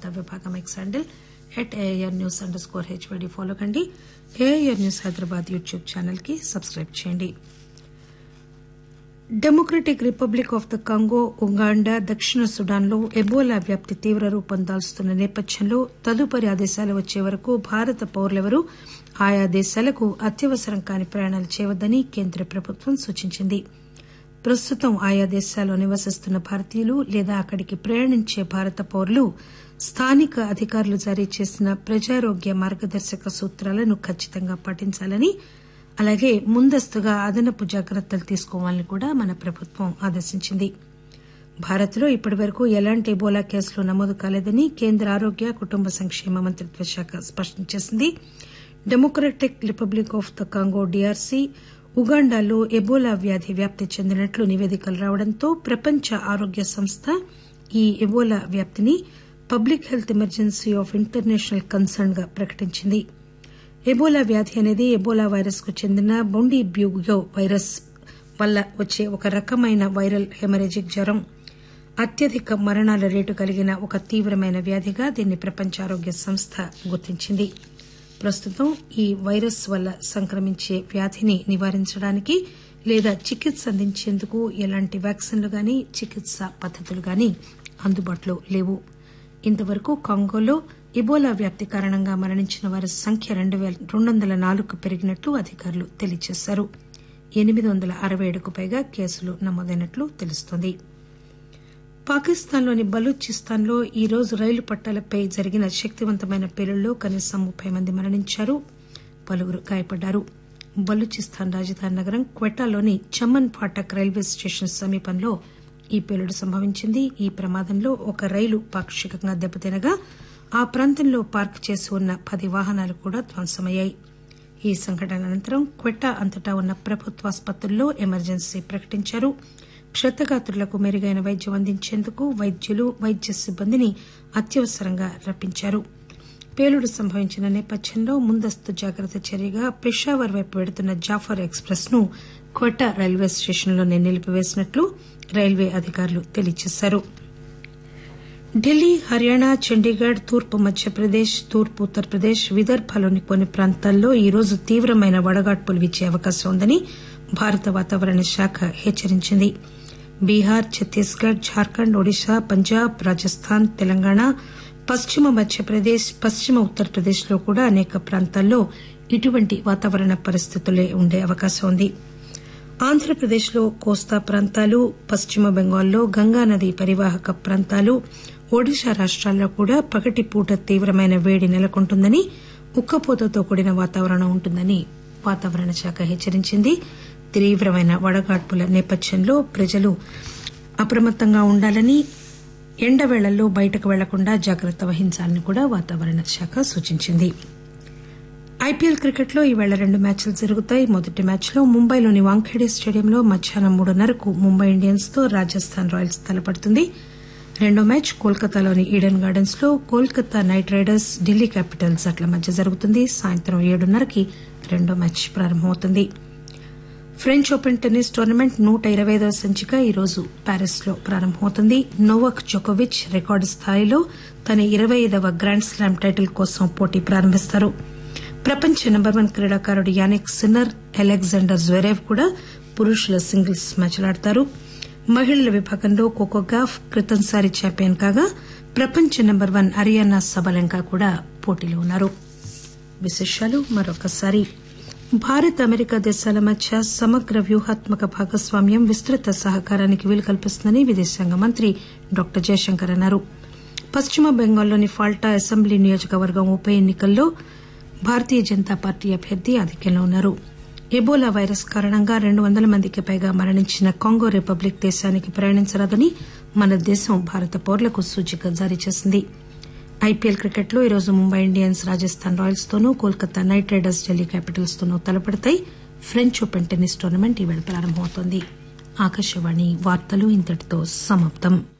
వార్తా విభాగం X handle at AIR news underscore HYD follow కండి AIR news Hyderabad YouTube channel కి subscribe చేయండి Democratic Republic of the Congo Uganda దక్షిణ Sudan లో ఎబోలా వ్యాప్తి తీవ్ర రూపం దాల్చుతున్న నేపథ్యంలో తదుపరి ఆదేశాలు వచ్చే వరకు భారత పౌరులెవరూ ఆయా దేశాలకు అత్యవసరం కాని ప్రయాణాలు చేయవద్దని కేంద్ర ప్రభుత్వం సూచించింది ప్రస్తుతం ఆయా దేశాల్లో నివసిస్తున్న భారతీయులు లేదా అక్కడికి ప్రయాణించే భారత పౌరులు స్థానిక అధికారులు జారీ చేసిన ప్రజారోగ్య మార్గదర్శక సూత్రాలను ఖచ్చితంగా పాటించాలని అలాగే ముందస్తుగా అదనపు జాగ్రత్తలు తీసుకోవాలని కూడా మన ప్రభుత్వం ఆదేశించింది భారత్ లో ఇప్పటివరకు ఎలాంటి ఎబోలా కేసులు నమోదు కాలేదని కేంద్ర ఆరోగ్య కుటుంబ సంక్షేమ మంత్రిత్వ శాఖ స్పష్టం చేసింది Democratic Republic of the Congo DRC ఉగాండాలో ఎబోలా వ్యాధి వ్యాప్తి చెందినట్లు నివేదికలు రావడంతో ప్రపంచ ఆరోగ్య సంస్థ ఈ ఎబోలా వ్యాప్తిని public health emergency of international concern గా ప్రకటించింది ఎబోలా వ్యాధి అనేది ఎబోలా వైరస్ కు చెందిన బొండి బ్యూగో వైరస్ వల్ల వచ్చే ఒక రకమైన వైరల్ హెమరేజిక్ జ్వరం అత్యధిక మరణాల రేటు కలిగిన ఒక తీవ్రమైన వ్యాధిగా దీన్ని ప్రపంచ ఆరోగ్య సంస్థ గుర్తించింది ప్రస్తుతం ఈ వైరస్ వల్ల సంక్రమించే వ్యాధిని నివారించడానికి లేదా చికిత్స అందించేందుకు ఎలాంటి వ్యాక్సిన్లు గాని చికిత్స పద్దతులు గాని అందుబాటులో లేవు ఇంతవరకు కాంగోలో ఇబోలా వ్యాప్తి కారణంగా మరణించిన వారి సంఖ్య రెండు వందల నాలుగుకు పెరిగినట్లు అధికారులు తెలియజేశారు ఎనిమిది వందల అరవై ఏడుకు పైగా కేసులు నమోదైనట్లు తెలుస్తోంది పాకిస్తాన్లోని బలూచిస్తాన్లో ఈ రోజు రైలు పట్టాలపై జరిగిన శక్తివంతమైన పేలుళ్లో కనీసం ముప్పై మంది మరణించారు పలువురు గాయపడ్డారు బలూచిస్తాన్ రాజధాని నగరం క్వెటాలోని చమన్ ఫాటక్ రైల్వే స్టేషన్ సమీపంలో ఈ పేలుడు సంభవించింది ఈ ప్రమాదంలో ఒక రైలు పాక్షికంగా దెబ్బతినగా ఆ ప్రాంతంలో పార్క్ చేసి ఉన్న పది వాహనాలు కూడా ధ్వంసమయ్యాయి ఈ సంఘటన అనంతరం క్వెట్టా అంతటా ఉన్న ప్రభుత్వాసుపత్రుల్లో ఎమర్జెన్సీ ప్రకటించారు క్షతగాత్రులకు మెరుగైన వైద్యం అందించేందుకు వైద్యులు వైద్య సిబ్బందిని అత్యవసరంగా రప్పించారు పేలుడు సంభవించిన నేపథ్యంలో ముందస్తు జాగ్రత్త చర్యగా పెషావర్ వైపు వెడుతున్న జాఫర్ ఎక్స్ప్రెస్ ను క్వెట్టా రైల్వే స్టేషన్లోనే నిలిపివేసినట్లు రైల్వే అధికారులు తెలియజేశారు ఢిల్లీ హర్యానా చండీగఢ్ తూర్పు మధ్యప్రదేశ్ తూర్పు ఉత్తరప్రదేశ్ విదర్భలోని కొన్ని ప్రాంతాల్లో ఈ రోజు తీవ్రమైన వడగాడ్పులు వీచే అవకాశం ఉందని భారత వాతావరణ శాఖ హెచ్చరించింది బీహార్ ఛత్తీస్గఢ్ జార్ఖండ్ ఒడిశా పంజాబ్ రాజస్థాన్ తెలంగాణ పశ్చిమ మధ్యప్రదేశ్ పశ్చిమ ఉత్తరప్రదేశ్ లో కూడా అనేక ప్రాంతాల్లో ఇటువంటి వాతావరణ పరిస్థితులే ఉండే అవకాశం ఉంది ఆంధ్రప్రదేశ్ లో కోస్తా ప్రాంతాలు పశ్చిమ బెంగాల్లో గంగానది పరివాహక ప్రాంతాలు ఒడిశా రాష్టాల్లో కూడా పగటిపూట తీవ్రమైన వేడి నెలకొంటుందని ఉక్కపోతతో కూడిన వాతావరణం ఉంటుందని వాతావరణ శాఖ హెచ్చరించింది తీవ్రమైన వడగాడ్పుల నేపథ్యంలో ప్రజలు అప్రమత్తంగా ఉండాలని ఎండవేళల్లో బయటకు వెళ్లకుండా జాగ్రత్త వహించాలని కూడా వాతావరణ శాఖ సూచించింది ఐపీఎల్ క్రికెట్లో ఈవేళ రెండు మ్యాచ్లు జరుగుతాయి మొదటి మ్యాచ్లో ముంబైలోని వాంఖేడే స్టేడియంలో మధ్యాహ్నం మూడున్నరకు ముంబై ఇండియన్స్ తో రాజస్థాన్ రాయల్స్ తలపడుతుంది రెండో మ్యాచ్ కోల్కతాలోని ఈడెన్ గార్డెన్స్ లో Kolkata Knight Riders Delhi Capitals జట్ల మధ్య జరుగుతుంది సాయంత్రం ఏడున్నరకి రెండో మ్యాచ్ ప్రారంభమవుతుంది ఫ్రెంచ్ ఓపెన్ టెన్నిస్ టోర్నమెంట్ నూట ఇరవై ఐదవ సంచిక ఈరోజు ప్యారిస్ లో ప్రారంభమవుతుంది నోవాక్ జోకోవిచ్ రికార్డు స్థాయిలో తన ఇరవై ఐదవ గ్రాండ్ స్లామ్ టైటిల్ కోసం పోటీ ప్రారంభిస్తారు ప్రపంచ నెంబర్ వన్ క్రీడాకారుడు యానిక్ సిన్నర్ అలెగ్జాండర్ జ్వెరేవ్ కూడా పురుషుల సింగిల్స్ మ్యాచ్లాడతారు మహిళల విభాగంలో కోకోగాఫ్ క్రితంసారి ఛాంపియన్ కాగా ప్రపంచ నెంబర్ వన్ అరియానా సబలెంకా కూడా పోటీలో ఉన్నారు విశేషాలు మరొకసారి భారత్ అమెరికా దేశాల మధ్య సమగ్ర వ్యూహాత్మక భాగస్వామ్యం విస్తృత సహకారానికి వీలు కల్పిస్తుందని విదేశాంగ మంత్రి డాక్టర్ జయశంకర్ అన్నారు పశ్చిమ బెంగాల్లోని ఫాల్టా అసెంబ్లీ నియోజకవర్గం ఉప ఎన్నికల్లో భారతీయ జనతా పార్టీ అభ్యర్థి ఆధిక్యంలో ఉన్నారు ఎబోలా వైరస్ కారణంగా రెండు వందల మందికి పైగా మరణించిన కాంగో రిపబ్లిక్ దేశానికి ప్రయాణించరాదని మన దేశం భారత పౌరులకు సూచిక జారీ చేసింది ఐపీఎల్ క్రికెట్లో ఈరోజు ముంబై ఇండియన్స్ రాజస్థాన్ రాయల్స్ తోనూ Kolkata Knight Riders Delhi Capitals తోనూ తలపడతాయి ఫ్రెంచ్ ఓపెన్ టెన్నిస్ టోర్నమెంట్ ఈవేళ ప్రారంభమవుతోంది ఆకాశవాణి వార్తలు ఇంతటితో సమాప్తం